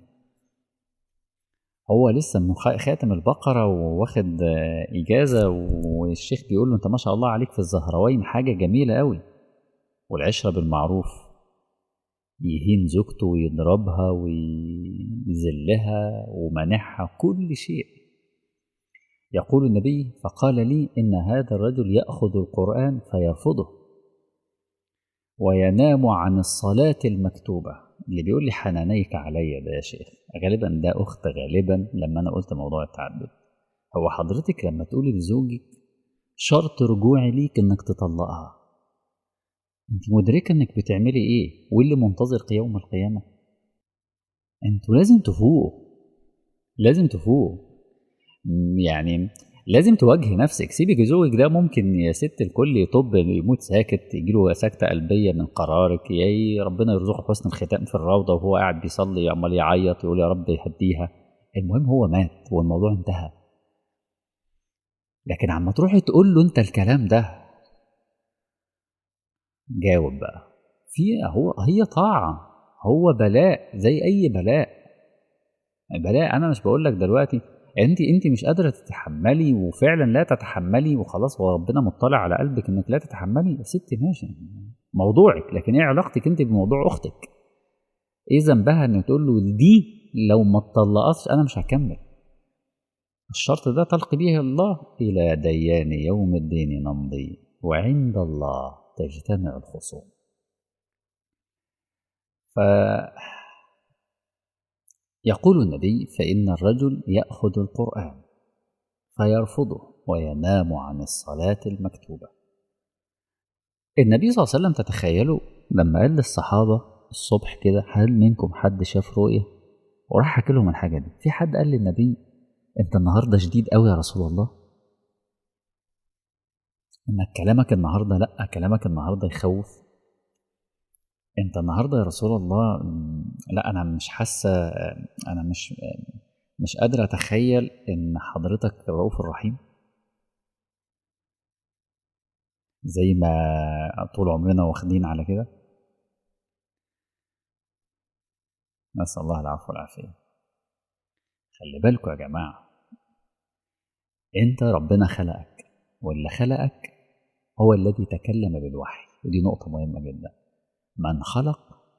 هو لسه من خاتم البقرة وواخد إجازة والشيخ بيقول له أنت ما شاء الله عليك في الزهروين حاجة جميلة قوي والعشرة بالمعروف يهين زوجته ويضربها ويذلها ومنحها كل شيء يقول النبي فقال لي إن هذا الرجل يأخذ القرآن فيرفضه وينام عن الصلاة المكتوبة اللي بيقول لي حنانيك عليا ده يا شيخ غالبا ده أخت غالبا لما أنا قلت موضوع التعدد هو حضرتك لما تقولي لزوجك شرط رجوعي ليك إنك تطلقها انت مدركة انك بتعملي ايه واللي منتظر يوم القيامة انتوا لازم تفوقوا لازم تفوقوا يعني لازم تواجهي نفسك سيبك زوجك ده ممكن يا ست الكل يطب يموت ساكت يجيله سكتة قلبية من قرارك يا ربنا يرزقه حسن الختام في الروضة وهو قاعد بيصلي عمال يعيط يقول يا رب يهديها المهم هو مات والموضوع انتهى لكن عما تروحي تقول له انت الكلام ده جاوب بقى في هو هي طاعة هو بلاء زي أي بلاء بلاء أنا مش بقول لك دلوقتي أنت أنت مش قادرة تتحملي وفعلا لا تتحملي وخلاص وربنا مطلع على قلبك إنك لا تتحملي يا ست ماشي موضوعك لكن إيه علاقتك أنت بموضوع أختك؟ إيه ذنبها إن تقول له دي لو ما اتطلقتش أنا مش هكمل الشرط ده تلقي به الله إلى ديان يوم الدين نمضي وعند الله تجتمع الخصوم ف يقول النبي فإن الرجل يأخذ القرآن فيرفضه وينام عن الصلاة المكتوبة النبي صلى الله عليه وسلم تتخيلوا لما قال للصحابة الصبح كده هل منكم حد شاف رؤية وراح حكي لهم الحاجة دي في حد قال للنبي انت النهارده شديد قوي يا رسول الله انك كلامك النهارده لا كلامك النهارده يخوف انت النهارده يا رسول الله لا انا مش حاسه انا مش مش قادر اتخيل ان حضرتك الرؤوف الرحيم زي ما طول عمرنا واخدين على كده نسأل الله العفو والعافية خلي بالكم يا جماعة انت ربنا خلقك واللي خلقك هو الذي تكلم بالوحي ودي نقطة مهمة جدا من خلق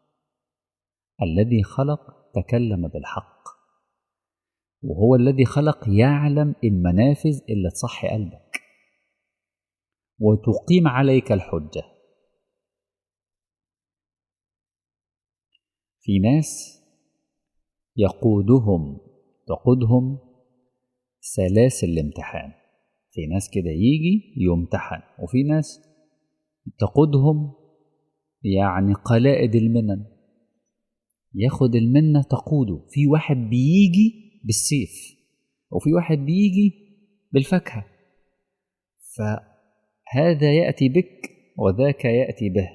الذي خلق تكلم بالحق وهو الذي خلق يعلم المنافذ اللي تصحي قلبك وتقيم عليك الحجة في ناس يقودهم تقودهم سلاسل الامتحان في ناس كده يجي يمتحن وفي ناس تقودهم يعني قلائد المنن ياخد المنة تقوده في واحد بيجي بالسيف وفي واحد بيجي بالفاكهة فهذا يأتي بك وذاك يأتي به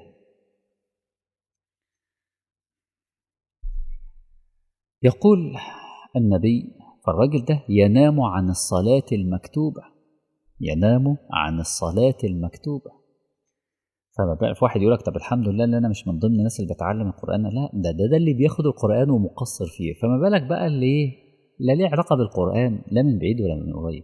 يقول النبي فالراجل ده ينام عن الصلاة المكتوبة ينام عن الصلاة المكتوبة فما بقى في واحد يقول لك طب الحمد لله ان انا مش من ضمن الناس اللي بتعلم القران لا ده ده, ده اللي بياخد القران ومقصر فيه فما بالك بقى اللي ايه لا ليه علاقه بالقران لا من بعيد ولا من قريب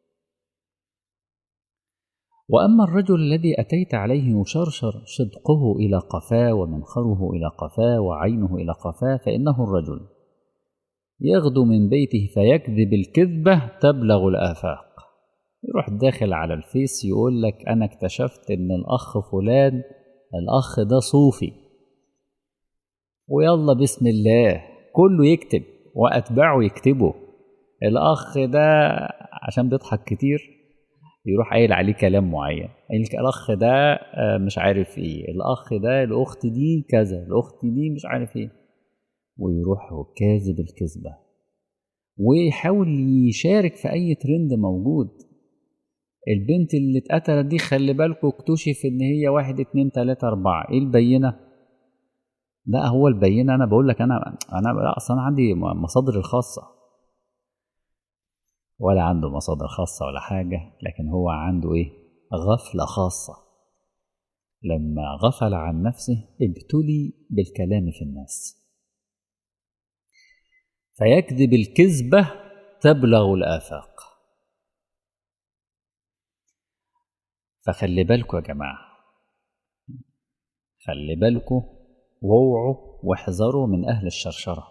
واما الرجل الذي اتيت عليه يشرشر شدقه الى قفاه ومنخره الى قفاه وعينه الى قفاه فانه الرجل يغدو من بيته فيكذب الكذبه تبلغ الافاق يروح داخل على الفيس يقول لك انا اكتشفت ان الاخ فلان الاخ ده صوفي ويلا بسم الله كله يكتب واتباعه يكتبوا الاخ ده عشان بيضحك كتير يروح قايل عليه كلام معين الاخ ده مش عارف ايه الاخ ده الاخت دي كذا الاخت دي مش عارف ايه ويروح هو كاذب الكذبه ويحاول يشارك في اي ترند موجود البنت اللي اتقتلت دي خلي بالكوا اكتشف ان هي واحد اتنين تلاتة اربعة ايه البينة لا هو البينة انا بقول لك انا انا لا اصلا انا عندي مصادر الخاصة ولا عنده مصادر خاصة ولا حاجة لكن هو عنده ايه غفلة خاصة لما غفل عن نفسه ابتلي بالكلام في الناس فيكذب الكذبة تبلغ الآفاق فخلي بالكوا يا جماعة خلي بالكوا واوعوا واحذروا من أهل الشرشرة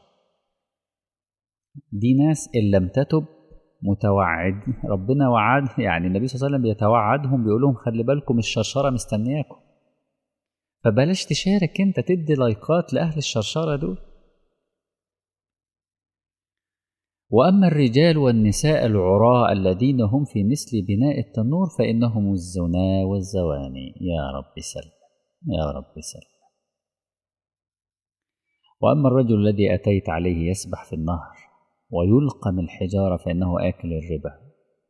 دي ناس إن لم تتب متوعد ربنا وعد يعني النبي صلى الله عليه وسلم بيتوعدهم بيقول لهم خلي بالكم الشرشرة مستنياكم فبلاش تشارك انت تدي لايكات لأهل الشرشرة دول واما الرجال والنساء العراة الذين هم في مثل بناء التنور فانهم الزنا والزواني يا رب سلم يا رب سلم واما الرجل الذي اتيت عليه يسبح في النهر ويلقم الحجاره فانه اكل الربا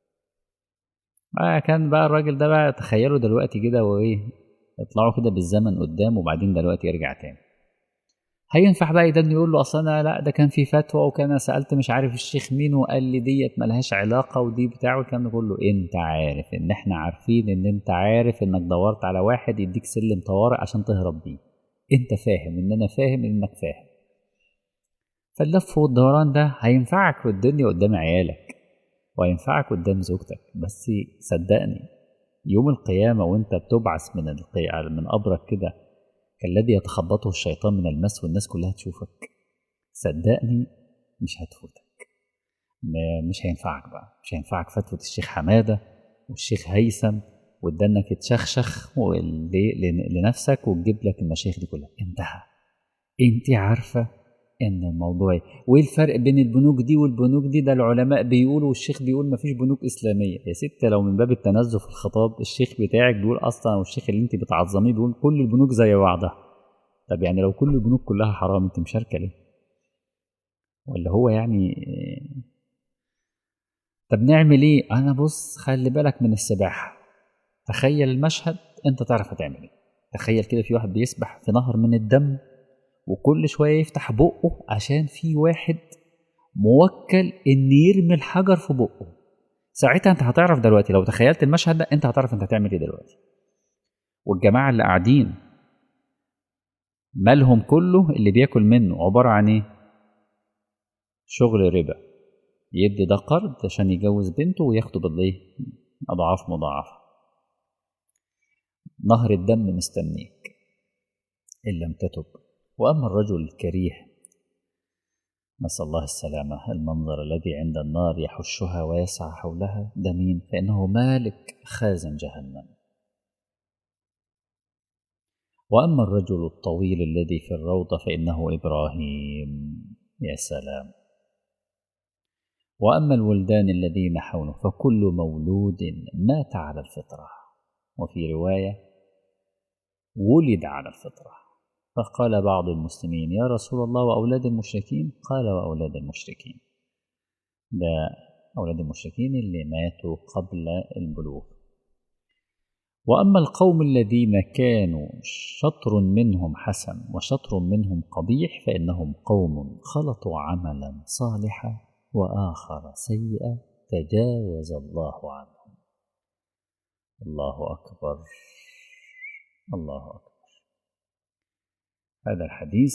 بقى كان بقى الراجل ده بقى تخيلوا دلوقتي كده وايه يطلعوا كده بالزمن قدام وبعدين دلوقتي يرجع تاني هينفع بقى يدن يقول له اصل انا لا ده كان في فتوى وكان سالت مش عارف الشيخ مين وقال لي ديت ملهاش علاقه ودي بتاع والكلام ده كله انت عارف ان احنا عارفين ان انت عارف انك دورت على واحد يديك سلم طوارئ عشان تهرب بيه انت فاهم ان انا فاهم انك فاهم فاللف والدوران ده هينفعك في الدنيا قدام عيالك وهينفعك قدام زوجتك بس صدقني يوم القيامه وانت بتبعث من القيامة من قبرك كده كالذي يتخبطه الشيطان من المس والناس كلها تشوفك صدقني مش هتفوتك مش هينفعك بقى مش هينفعك فتوى الشيخ حمادة والشيخ هيثم وتدنك تشخشخ لنفسك وتجيب لك المشايخ دي كلها انتهى انت عارفة ان الموضوع ايه وايه الفرق بين البنوك دي والبنوك دي ده العلماء بيقولوا والشيخ بيقول مفيش بنوك اسلاميه يا ست لو من باب التنزه في الخطاب الشيخ بتاعك بيقول اصلا والشيخ اللي انت بتعظميه بيقول كل البنوك زي بعضها طب يعني لو كل البنوك كلها حرام انت مشاركه ليه ولا هو يعني طب نعمل ايه انا بص خلي بالك من السباحه تخيل المشهد انت تعرف هتعمل ايه تخيل كده في واحد بيسبح في نهر من الدم وكل شويه يفتح بقه عشان في واحد موكل ان يرمي الحجر في بقه ساعتها انت هتعرف دلوقتي لو تخيلت المشهد ده انت هتعرف انت هتعمل ايه دلوقتي والجماعه اللي قاعدين مالهم كله اللي بياكل منه عباره عن ايه شغل ربا يدي ده قرض عشان يجوز بنته وياخده بالايه اضعاف مضاعفه نهر الدم مستنيك ان لم تتب واما الرجل الكريه نسال الله السلامه المنظر الذي عند النار يحشها ويسعى حولها ده مين فانه مالك خازن جهنم واما الرجل الطويل الذي في الروضه فانه ابراهيم يا سلام واما الولدان الذين حوله فكل مولود مات على الفطره وفي روايه ولد على الفطره فقال بعض المسلمين يا رسول الله واولاد المشركين قال واولاد المشركين ده اولاد المشركين اللي ماتوا قبل البلوغ واما القوم الذين كانوا شطر منهم حسن وشطر منهم قبيح فانهم قوم خلطوا عملا صالحا واخر سيئا تجاوز الله عنهم الله اكبر الله اكبر هذا الحديث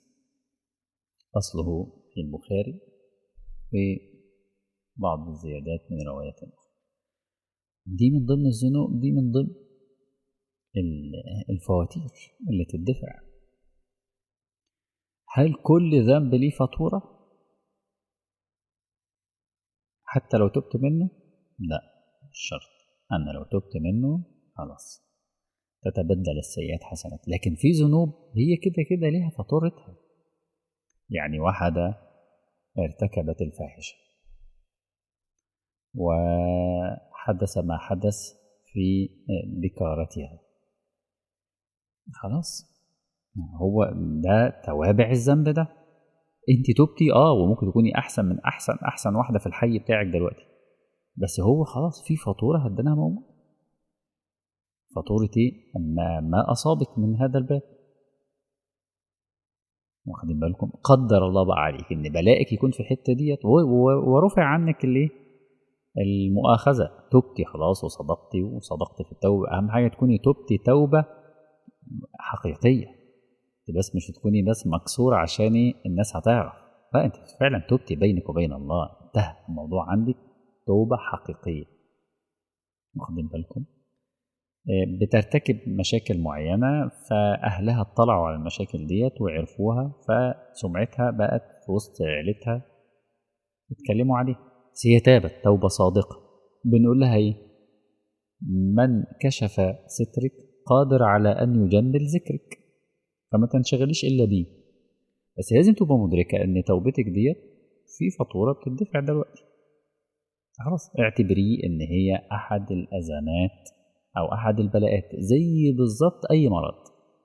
اصله في البخاري في بعض الزيادات من روايات اخرى دي من ضمن الذنوب دي من ضمن الفواتير اللي تدفع هل كل ذنب ليه فاتورة؟ حتى لو تبت منه؟ لا مش شرط أنا لو تبت منه خلاص تتبدل السيئات حسنات لكن في ذنوب هي كده كده ليها فاتورتها يعني واحدة ارتكبت الفاحشة وحدث ما حدث في بكارتها خلاص هو ده توابع الذنب ده انت تبتي اه وممكن تكوني احسن من احسن احسن واحده في الحي بتاعك دلوقتي بس هو خلاص في فاتوره هدناها موجود فاتوره ايه ما, ما اصابك من هذا الباب واخدين بالكم قدر الله بقى عليك ان بلائك يكون في الحته ديت ورفع عنك الايه المؤاخذه تبتي خلاص وصدقتي وصدقتي في التوبه اهم حاجه تكوني تبتي توبه حقيقيه بس مش تكوني بس مكسورة عشان الناس هتعرف لا انت فعلا تبتي بينك وبين الله انتهى الموضوع عندك توبة حقيقية واخدين بالكم بترتكب مشاكل معينة فأهلها اطلعوا على المشاكل ديت وعرفوها فسمعتها بقت في وسط عيلتها يتكلموا عليها بس هي تابت توبة صادقة بنقول لها ايه من كشف سترك قادر على أن يجمل ذكرك فما تنشغليش الا بيه بس لازم تبقى مدركه ان توبتك ديت في فاتوره بتدفع دلوقتي خلاص اعتبريه ان هي احد الازمات او احد البلاءات زي بالظبط اي مرض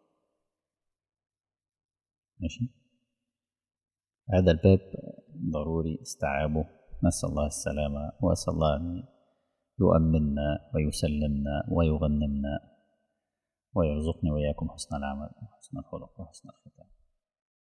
ماشي هذا الباب ضروري استيعابه نسال الله السلامه واسال الله ان يؤمننا ويسلمنا ويغنمنا ويرزقني وإياكم حسن العمل وحسن الخلق وحسن الختام